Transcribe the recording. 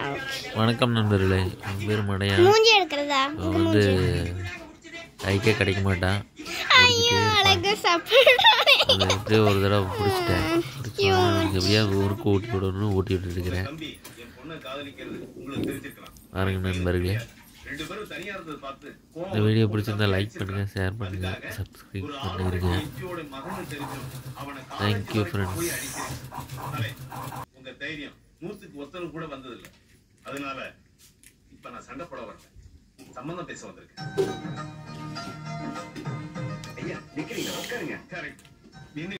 வணக்கம் நண்பர்களே என் பேர் மடையா மூஞ்சி எடுக்கிறதா அவன் வந்து கைக்கே கிடைக்க மாட்டான் ஐயோ அழகு சாப்பிடுறானே அதை எப்படியோ ஒரு தடவை பிடிச்சிட்டேன் பிடிச்சி எப்படியா ஊருக்கு ஊட்டி விடணும்னு ஊட்டி விட்டுட்டு இருக்கிறேன் தம்பி என் பொண்ணை காதலிக்கிறது உங்களுக்கு தெரிஞ்சிருக்கலாம் பாருங்க நண்பர்களே ரெண்டு பேரும் தனியா இருந்தது பார்த்து இந்த வீடியோ பிடிச்சிருந்தா லைக் பண்ணுங்கள் ஷேர் பண்ணுங்கள் சப்ஸ்கிரைப் பண்ணிருங்க எச்சியோட மகன் தெரிஞ்சும் அவனை Thank you, friends. போய் அடிக்கிறேன் தலை, உங்க தைரியம் நூத்துக்கு ஒத்தரவு கூட வந்ததில்லை அதனால இப்ப நான் சண்டை போட வரல சம்பந்தம் பேச வந்திருக்கேன் ஐயா நிக்கிறீங்க உட்காருங்க கரெக்ட்